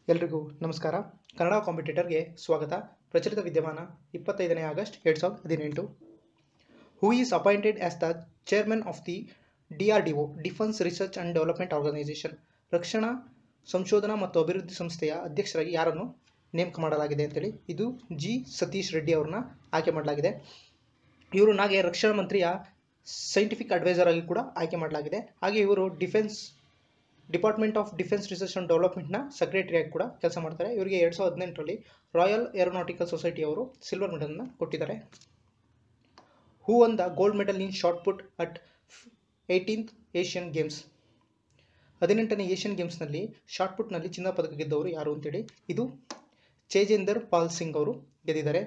ಎಲ್ರಿಗೂ ನಮಸ್ಕಾರ ಕನ್ನಡ ಕಾಂಪಿಟೇಟರ್ಗೆ ಸ್ವಾಗತ ಪ್ರಚಲಿತ ವಿದ್ಯಮಾನ ಇಪ್ಪತ್ತೈದನೇ ಆಗಸ್ಟ್ ಎರಡು ಸಾವಿರದ ಹದಿನೆಂಟು who is appointed as the chairman of the D R D O defence research and development organisation ರಕ್ಷಣಾ ಸಂಶೋಧನಾ ಮತ್ತು ಅಭಿವೃದ್ಧಿ ಸಂಸ್ಥೆಯ ಅಧ್ಯಕ್ಷರಾಗಿ ಯಾರನ್ನು ನೇಮಕ ಮಾಡಲಾಗಿದೆ ಅಂತೇಳಿ ಇದು ಜಿ ಸತೀಶ್ ರೆಡ್ಡಿ ಅವ್ರನ್ನ ಆಯ್ಕೆ ಮಾಡಲಾಗಿದೆ ಇವರು ನಾಗೆ ರಕ್ಷಣಾ ಮಂತ್ರಿಯ ಸೈಂಟಿಫಿಕ್ ಅಡ್ವೈಸರ್ ಆಗಿ ಕೂಡ ಆಯ್ಕೆ ಮಾಡಲಾಗಿದೆ ಹಾಗೆ ಇವರು defence department of defence research and ಡೆವಲಪ್ಮೆಂಟ್ನ ಸೆಕ್ರೆಟರಿಯಾಗಿ ಕೂಡ ಕೆಲಸ ಮಾಡ್ತಾರೆ ಇವರಿಗೆ ಎರಡು ಸಾವಿರದ ಹದಿನೆಂಟರಲ್ಲಿ ರಾಯಲ್ ಏರೋನಾಟಿಕಲ್ ಸೊಸೈಟಿ ಅವರು ಸಿಲ್ವರ್ ಮೆಡಲ್ನ ಕೊಟ್ಟಿದ್ದಾರೆ who won the gold medal in shot put at eighteenth Asian Games ಹದಿನೆಂಟನೇ ಏಷ್ಯನ್ ಗೇಮ್ಸ್ನಲ್ಲಿ ಶಾರ್ಟ್ ಪುಟ್ನಲ್ಲಿ ಚಿನ್ನ ಪದಕ ಗೆದ್ದವರು ಯಾರು ಅಂತೇಳಿ ಇದು ಚೇಜೇಂದರ್ ಪಾಲ್ ಸಿಂಗ್ ಅವರು ಗೆದ್ದಿದ್ದಾರೆ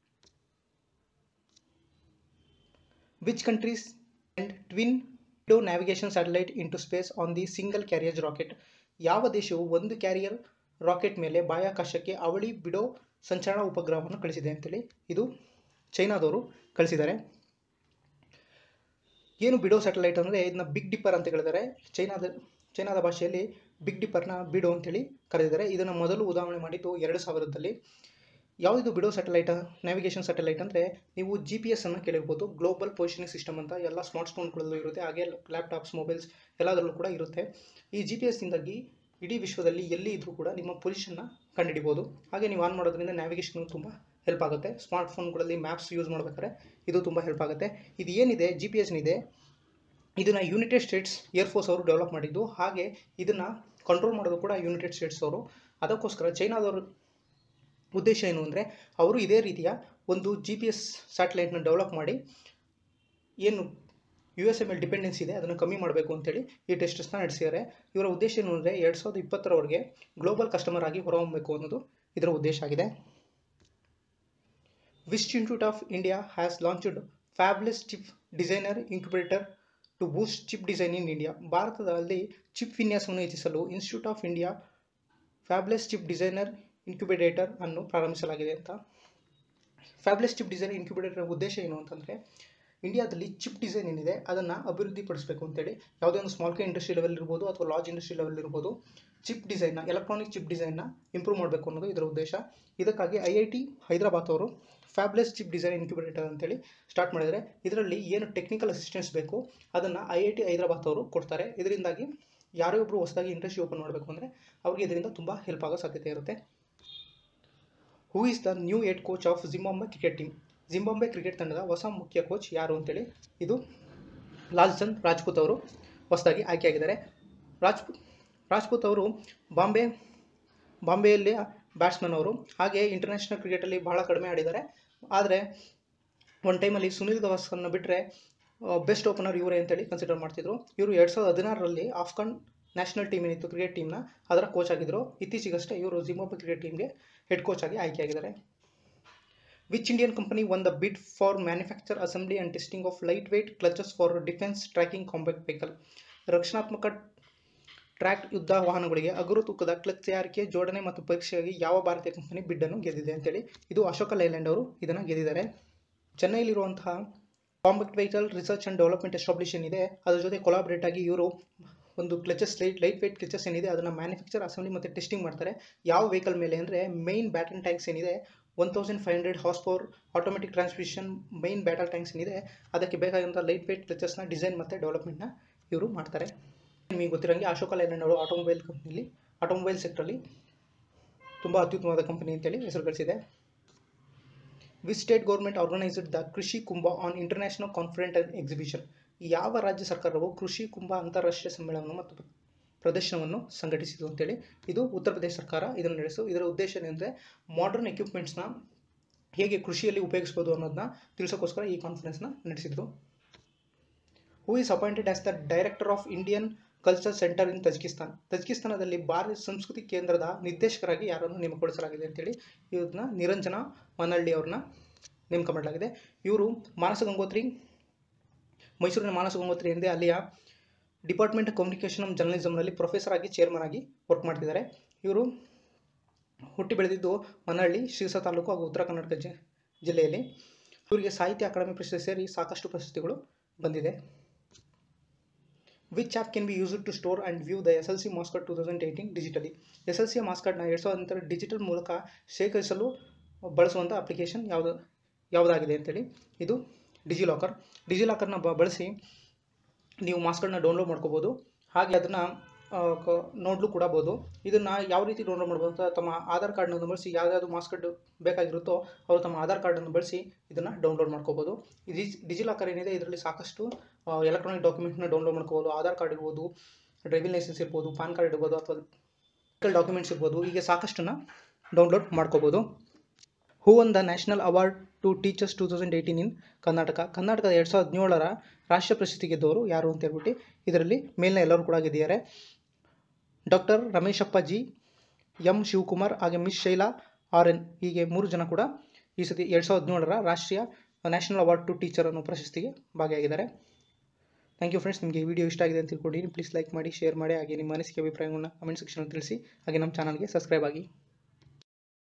which countries and twin BeiDou navigation satellite into space on the single carriers rocket ಯಾವ ದೇಶವು ಒಂದು ಕ್ಯಾರಿಯರ್ ರಾಕೆಟ್ ಮೇಲೆ ಬಾಹ್ಯಾಕಾಶಕ್ಕೆ ಅವಳಿ ಬಿಡೋ ಸಂಚಾರ ಉಪಗ್ರಹವನ್ನು ಕಳಿಸಿದೆ ಅಂತೇಳಿ ಇದು ಚೈನಾದವರು ಕಳಿಸಿದ್ದಾರೆ ಏನು ಬಿಡೋ ಸ್ಯಾಟಲೈಟ್ ಅಂದರೆ ಇದನ್ನ ಬಿಗ್ ಡಿಪ್ಪರ್ ಅಂತ ಹೇಳಿದ್ದಾರೆ ಚೈನಾದ ಚೈನಾದ ಭಾಷೆಯಲ್ಲಿ ಬಿಗ್ ಡಿಪ್ಪರ್ನ ಬಿಡೋ ಅಂತೇಳಿ ಕರೆದಿದ್ದಾರೆ ಇದನ್ನು ಮೊದಲು ಉದಾಹರಣೆ ಮಾಡಿದ್ದು ಎರಡು ಸಾವಿರದಲ್ಲಿ ಯಾವುದಿದು ಬಿಡೋ ಸ್ಯಾಟಲೈಟ್ ನ್ಯಾವಿಗೇಷನ್ ಸ್ಯಾಟಲೈಟ್ ಅಂದರೆ ನೀವು ಜಿ ಪಿ ಎಸ್ ಅನ್ನು ಕೇಳಿರ್ಬೋದು ಗ್ಲೋಬಲ್ ಪೊಸಿಷನಿಂಗ್ ಸಿಸ್ಟಮ್ ಅಂತ ಎಲ್ಲ ಸ್ಮಾರ್ಟ್ ಫೋನ್ಗಳಲ್ಲೂ ಇರುತ್ತೆ ಹಾಗೆ ಲ್ಯಾಪ್ಟಾಪ್ಸ್ ಮೊಬೈಲ್ಸ್ ಎಲ್ಲದರಲ್ಲೂ ಕೂಡ ಇರುತ್ತೆ ಈ ಜಿ ಪಿ ಎಸ್ನಿಂದಾಗಿ ಇಡೀ ವಿಶ್ವದಲ್ಲಿ ಎಲ್ಲಿ ಇದ್ರೂ ಕೂಡ ನಿಮ್ಮ ಪೊಸಿಷನ್ನ ಕಂಡುಹಿಡಿಬೋದು ಹಾಗೆ ನೀವು ಆನ್ ಮಾಡೋದ್ರಿಂದ ನ್ಯಾವಿಗೇಷನ್ ತುಂಬ ಹೆಲ್ಪ್ ಆಗುತ್ತೆ ಸ್ಮಾರ್ಟ್ ಫೋನ್ಗಳಲ್ಲಿ ಮ್ಯಾಪ್ಸ್ ಯೂಸ್ ಮಾಡ್ಬೇಕಾದ್ರೆ ಇದು ತುಂಬ ಹೆಲ್ಪ್ ಆಗುತ್ತೆ ಇದು ಏನಿದೆ ಜಿ ಪಿ ಎಸ್ನಿದೆ ಇದನ್ನು ಯುನೈಟೆಡ್ ಸ್ಟೇಟ್ಸ್ ಏರ್ಫೋರ್ಸ್ ಅವರು ಡೆವಲಪ್ ಮಾಡಿದ್ದು ಹಾಗೆ ಇದನ್ನು ಕಂಟ್ರೋಲ್ ಮಾಡೋದು ಕೂಡ ಯುನೈಟೆಡ್ ಸ್ಟೇಟ್ಸ್ ಅವರು ಅದಕ್ಕೋಸ್ಕರ ಚೈನಾದವರು ಉದ್ದೇಶ ಏನು ಅಂದರೆ ಅವರು ಇದೇ ರೀತಿಯ ಒಂದು ಜಿ ಪಿ ಎಸ್ ಸ್ಯಾಟಲೈಟ್ನ ಡೆವಲಪ್ ಮಾಡಿ ಏನು ಯು ಎಸ್ ಎ ಮೇಲೆ ಡಿಪೆಂಡೆನ್ಸ್ ಇದೆ ಅದನ್ನು ಕಮ್ಮಿ ಮಾಡಬೇಕು ಅಂತೇಳಿ ಈ ಟೆಸ್ಟಸ್ನ ನಡೆಸಿದ್ದಾರೆ ಇವರ ಉದ್ದೇಶ ಏನು ಅಂದರೆ ಎರಡು ಸಾವಿರದ ಇಪ್ಪತ್ತರವರೆಗೆ ಗ್ಲೋಬಲ್ ಕಸ್ಟಮರ್ ಆಗಿ ಹೊರಹೊಮ್ಮಬೇಕು ಅನ್ನೋದು ಇದರ ಉದ್ದೇಶ ಆಗಿದೆ which institute of India has launched fabless chip designer incubator to boost chip design in India ಭಾರತದಲ್ಲಿ ಚಿಪ್ ವಿನ್ಯಾಸವನ್ನು ಹೆಚ್ಚಿಸಲು institute of India fabless chip designer incubator ಅನ್ನು ಪ್ರಾರಂಭಿಸಲಾಗಿದೆ ಅಂತ ಫ್ಯಾಬ್ಲೆಸ್ ಚಿಪ್ ಡಿಸೈನ್ ಇನ್ಕ್ಯುಬೇಟರ್ ಉದ್ದೇಶ ಏನು ಅಂತಂದರೆ ಇಂಡಿಯಾದಲ್ಲಿ ಚಿಪ್ ಡಿಸೈನ್ ಏನಿದೆ ಅದನ್ನು ಅಭಿವೃದ್ಧಿಪಡಿಸಬೇಕು ಅಂತೇಳಿ ಯಾವುದೇ ಒಂದು ಸ್ಮಾಲ್ ಕೆ ಇಂಡಸ್ಟ್ರಿ ಲೆವೆಲ್ ಇರ್ಬೋದು ಅಥವಾ ಲಾರ್ಜ್ ಇಂಡಸ್ಟ್ರಿ ಲೆವೆಲ್ ಇರ್ಬೋದು ಚಿಪ್ ಡಿಸೈನ್ನ ಎಲೆಕ್ಟ್ರಾನಿಕ್ ಚಿಪ್ ಡಿಸೈನ್ನ ಇಂಪ್ರೂವ್ ಮಾಡಬೇಕು ಅನ್ನೋದು ಇದರ ಉದ್ದೇಶ ಇದಕ್ಕಾಗಿ ಐ ಐ ಟಿ ಹೈದರಾಬಾದ್ ಅವರು ಫ್ಯಾಬ್ಲೆಸ್ ಚಿಪ್ ಡಿಸೈನ್ ಇನ್ಕ್ಯುಬೇಟರ್ ಅಂತೇಳಿ ಸ್ಟಾರ್ಟ್ ಮಾಡಿದರೆ ಇದರಲ್ಲಿ ಏನು ಟೆಕ್ನಿಕಲ್ ಅಸಿಸ್ಟೆನ್ಸ್ ಬೇಕು ಅದನ್ನು ಐ ಐ ಟಿ ಹೈದರಾಬಾದ್ ಅವರು ಕೊಡ್ತಾರೆ ಇದರಿಂದಾಗಿ ಯಾರೇ ಒಬ್ಬರು ಹೊಸದಾಗಿ ಇಂಡಸ್ಟ್ರಿ ಓಪನ್ ಮಾಡಬೇಕು ಅಂದರೆ ಅವ್ರಿಗೆ ಇದರಿಂದ ತುಂಬ ಹೆಲ್ಪ್ ಆಗೋ ಸಾಧ್ಯತೆ ಇರುತ್ತೆ who is the new head coach of Zimbabwe cricket team Zimbabwe cricket ತಂಡದ ಹೊಸ ಮುಖ್ಯ ಕೋಚ್ ಯಾರು ಅಂತೇಳಿ ಇದು ಲಾಲ್ಚಂದ್ ರಾಜ್ಪೂತ್ ಅವರು ಹೊಸದಾಗಿ ಆಯ್ಕೆಯಾಗಿದ್ದಾರೆ ರಾಜ್ಪೂತ್ ರಾಜ್ಪೂತ್ ಅವರು ಬಾಂಬೆ ಬಾಂಬೆಯಲ್ಲಿ ಬ್ಯಾಟ್ಸ್ಮನ್ ಅವರು ಹಾಗೆ ಇಂಟರ್ನ್ಯಾಷನಲ್ ಕ್ರಿಕೆಟಲ್ಲಿ ಬಹಳ ಕಡಿಮೆ ಆಡಿದ್ದಾರೆ ಆದರೆ ಒಂದು ಟೈಮಲ್ಲಿ ಸುನಿಲ್ ಗವಾಸ್ಕರ್ನ ಬಿಟ್ಟರೆ ಬೆಸ್ಟ್ ಓಪನರ್ ಇವರೇ ಅಂತೇಳಿ ಕನ್ಸಿಡರ್ ಮಾಡ್ತಿದ್ರು ಇವರು ಎರಡು ಸಾವಿರದ ಹದಿನಾರರಲ್ಲಿ ಆಫ್ಘಾನ್ ನ್ಯಾಷನಲ್ ಟೀಮ್ ಏನಿತ್ತು ಕ್ರಿಕೆಟ್ ಟೀಮ್ನ ಅದರ ಕೋಚ್ ಆಗಿದ್ದರು ಇತ್ತೀಚೆಗಷ್ಟೇ ಇವರು ಜಿಂಬಾಬ್ವೆ ಕ್ರಿಕೆಟ್ ಟೀಮ್ಗೆ ಹೆಡ್ ಕೋಚ್ ಆಗಿ ಆಯ್ಕೆಯಾಗಿದ್ದಾರೆ which Indian company won the bid for manufacture assembly and testing of light weight clutches for defence tracking compact vehicle ರಕ್ಷಣಾತ್ಮಕ ಟ್ರ್ಯಾಕ್ ಯುದ್ಧ ವಾಹನಗಳಿಗೆ ಅಗುರು ತೂಕದ ಕ್ಲಚ್ ತಯಾರಿಕೆ ಜೋಡಣೆ ಮತ್ತು ಪರೀಕ್ಷೆಗಾಗಿ ಯಾವ ಭಾರತೀಯ ಕಂಪನಿ ಬಿಡ್ಡನ್ನು ಗೆದ್ದಿದೆ ಅಂತೇಳಿ ಇದು ಅಶೋಕ ಲೈಲ್ಯಾಂಡ್ ಅವರು ಇದನ್ನು ಗೆದ್ದಿದ್ದಾರೆ ಚೆನ್ನೈಲಿರುವಂತಹ compact vehicle research and development establishment ಇದೆ ಅದ್ರ ಜೊತೆ ಕೊಲಾಬ್ರೇಟ್ ಆಗಿ ಇವರು ಒಂದು clutches light light weight clutches ಏನಿದೆ ಅದನ್ನು ಮ್ಯಾನುಫ್ಯಾಕ್ಚರ್ ಅಸೆಂಬ್ಲಿ ಮತ್ತು ಟೆಸ್ಟಿಂಗ್ ಮಾಡ್ತಾರೆ ಯಾವ ವೆಹಿಕಲ್ ಮೇಲೆ ಅಂದರೆ ಮೈನ್ ಬ್ಯಾಟರಿ ಟ್ಯಾಂಕ್ಸ್ ಏನಿದೆ one thousand five hundred horse power automatic transmission main battle tanks ಏನಿದೆ ಅದಕ್ಕೆ ಬೇಕಾದಂಥ ಲೈಟ್ ವೇಟ್ ಕ್ಲಚಸ್ನ ಡಿಸೈನ್ ಮತ್ತು ಡೆವಲಪ್ಮೆಂಟ್ನ ಇವರು ಮಾಡ್ತಾರೆ ನಿಮಗೆ ಗೊತ್ತಿರೋಂಗೆ ಅಶೋಕ ಲೈಲ್ಯಾಂಡ್ ಅವರು ಆಟೋಮೊಬೈಲ್ ಕಂಪ್ನಿಲಿ ಆಟೋಮೊಬೈಲ್ ಸೆಕ್ಟ್ರಲ್ಲಿ ತುಂಬ ಅತ್ಯುತ್ತಮವಾದ ಕಂಪನಿ ಅಂತೇಳಿ ಹೆಸರು ಗಳಿಸಿದೆ which state government organised the Krishi Kumbh on international conference and exhibition ಯಾವ ರಾಜ್ಯ ಸರ್ಕಾರವು ಕೃಷಿ ಕುಂಭ ಅಂತಾರಾಷ್ಟ್ರೀಯ ಸಮ್ಮೇಳನ ಮತ್ತು ಪ್ರದರ್ಶನವನ್ನು ಸಂಘಟಿಸಿತು ಅಂತೇಳಿ ಇದು ಉತ್ತರ ಪ್ರದೇಶ ಸರ್ಕಾರ ಇದನ್ನು ನಡೆಸು ಇದರ ಉದ್ದೇಶ ಏನಂದರೆ ಮಾಡರ್ನ್ ಎಕ್ವಿಪ್ಮೆಂಟ್ಸ್ನ ಹೇಗೆ ಕೃಷಿಯಲ್ಲಿ ಉಪಯೋಗಿಸ್ಬೋದು ಅನ್ನೋದನ್ನ ತಿಳಿಸೋಕ್ಕೋಸ್ಕರ ಈ ಕಾನ್ಫರೆನ್ಸ್ನ ನಡೆಸಿದರು who is appointed as the director of Indian culture centre in Tajikistan ತಜ್ಕಿಸ್ತಾನದಲ್ಲಿ ಭಾರತ ಸಂಸ್ಕೃತಿ ಕೇಂದ್ರದ ನಿರ್ದೇಶಕರಾಗಿ ಯಾರನ್ನು ನೇಮಕಗೊಳಿಸಲಾಗಿದೆ ಅಂತೇಳಿ ಇವ್ರನ್ನ ನಿರಂಜನ ಮನಹಳ್ಳಿ ಅವ್ರನ್ನ ನೇಮಕ ಮಾಡಲಾಗಿದೆ ಇವರು ಮಾನಸ ಗಂಗೋತ್ರಿ ಮೈಸೂರಿನ ಮಾನಸ ಗಂಗೋತ್ರಿ ಎಂದೇ ಅಲ್ಲಿಯ ಡಿಪಾರ್ಟ್ಮೆಂಟ್ ಕಮ್ಯುನಿಕೇಷನ್ ಆಫ್ ಜರ್ನಲಿಸಮ್ನಲ್ಲಿ ಪ್ರೊಫೆಸರ್ ಆಗಿ ಚೇರ್ಮನ್ ಆಗಿ ವರ್ಕ್ ಮಾಡ್ತಿದ್ದಾರೆ ಇವರು ಹುಟ್ಟಿ ಬೆಳೆದಿದ್ದು ಮನಹಳ್ಳಿ ಶಿರಸ ತಾಲೂಕು ಹಾಗೂ ಉತ್ತರ ಕರ್ನಾಟಕ ಜಿ ಜಿಲ್ಲೆಯಲ್ಲಿ ಇವರಿಗೆ ಸಾಹಿತ್ಯ ಅಕಾಡೆಮಿ ಪ್ರಶಸ್ತಿ ಸೇರಿ ಸಾಕಷ್ಟು ಪ್ರಶಸ್ತಿಗಳು ಬಂದಿದೆ which app can be use to store and view the S L C mascot two thousand eighteen digitally S L C ಮಾಸ್ಕಟ್ನ ಎರಡು ಸಾವಿರದ ನಂತರ ಡಿಜಿಟಲ್ ಮೂಲಕ ಶೇಖರಿಸಲು ಬಳಸುವಂಥ ಅಪ್ಲಿಕೇಶನ್ ಯಾವುದು ಯಾವುದಾಗಿದೆ ಅಂತೇಳಿ ಇದು ಡಿಜಿಲಾಕರ್ ಡಿಜಿಲಾಕರ್ನ ಬ ಬಳಸಿ ನೀವು ಮಾಸ್ಕಟ್ನ ಡೌನ್ಲೋಡ್ ಮಾಡ್ಕೋಬೋದು ಹಾಗೆ ಅದನ್ನು ನೋಡಲು ಕೂಡಬೋದು ಇದನ್ನು ಯಾವ ರೀತಿ ಡೌನ್ಲೋಡ್ ಮಾಡ್ಬೋದು ಅಂತ ತಮ್ಮ ಆಧಾರ್ ಕಾರ್ಡ್ನ ಬಳಸಿ ಯಾವ್ಯಾವುದು ಮಾಸ್ಕಟ್ ಬೇಕಾಗಿರುತ್ತೋ ಅವರು ತಮ್ಮ ಆಧಾರ್ ಕಾರ್ಡನ್ನು ಬಳಸಿ ಇದನ್ನು ಡೌನ್ಲೋಡ್ ಮಾಡ್ಕೋಬೋದು ಈ ಡಿಜಿ ಡಿಜಿಲಾಕರ್ ಏನಿದೆ ಇದರಲ್ಲಿ ಸಾಕಷ್ಟು ಎಲೆಕ್ಟ್ರಾನಿಕ್ ಡಾಕ್ಯುಮೆಂಟ್ನ ಡೌನ್ಲೋಡ್ ಮಾಡ್ಕೋಬೋದು ಆಧಾರ್ ಕಾರ್ಡ್ ಇರ್ಬೋದು ಡ್ರೈವಿಂಗ್ ಲೈಸೆನ್ಸ್ ಇರ್ಬೋದು ಪಾನ್ ಕಾರ್ಡ್ ಇರ್ಬೋದು ಅಥವಾ ಮೆಡಿಕಲ್ ಡಾಕ್ಯುಮೆಂಟ್ಸ್ ಇರ್ಬೋದು ಹೀಗೆ ಸಾಕಷ್ಟನ್ನು ಡೌನ್ಲೋಡ್ ಮಾಡ್ಕೋಬೋದು who won the national award to teachers two thousand eighteen in Karnataka ಕರ್ನಾಟಕದ ಎರಡು ಸಾವಿರದ ಹದಿನೇಳರ ರಾಷ್ಟ್ರ ಪ್ರಶಸ್ತಿ ಗೆದ್ದವರು ಯಾರು ಅಂತ ಹೇಳ್ಬಿಟ್ಟು ಇದರಲ್ಲಿ ಮೇಲಿನ ಎಲ್ಲರೂ ಕೂಡ ಗೆದ್ದಿದ್ದಾರೆ doctor Rameshappa G M Shivakumar ಹಾಗೆ ಮಿಸ್ ಶೈಲಾ ಆರ್ ಎನ್ ಹೀಗೆ ಮೂರು ಜನ ಕೂಡ ಈ ಸತಿ ಎರಡು ಸಾವಿರದ ಹದಿನೇಳರ ರಾಷ್ಟ್ರೀಯ ನ್ಯಾಷನಲ್ ಅವಾರ್ಡ್ ಟು ಟೀಚರ್ ಅನ್ನೋ ಪ್ರಶಸ್ತಿಗೆ ಭಾಗಿಯಾಗಿದ್ದಾರೆ ಥ್ಯಾಂಕ್ ಯು ಫ್ರೆಂಡ್ಸ್ ನಿಮಗೆ ಈ ವಿಡಿಯೋ ಇಷ್ಟ ಆಗಿದೆ ಅಂತ ತಿಳ್ಕೊಂಡಿದ್ದೀನಿ ಪ್ಲೀಸ್ ಲೈಕ್ ಮಾಡಿ ಶೇರ್ ಮಾಡಿ ಹಾಗೆ ನಿಮ್ಮ ಅನಿಸಿಕೆ ಅಭಿಪ್ರಾಯಗಳನ್ನ ಕಮೆಂಟ್ ಸೆಕ್ಷನಲ್ಲಿ ತಿಳಿಸಿ ಹಾಗೆ ನಮ್ಮ ಚಾನಲ್ಗೆ ಸಬ್ಸ್ಕ್ರೈಬ್ ಆಗಿ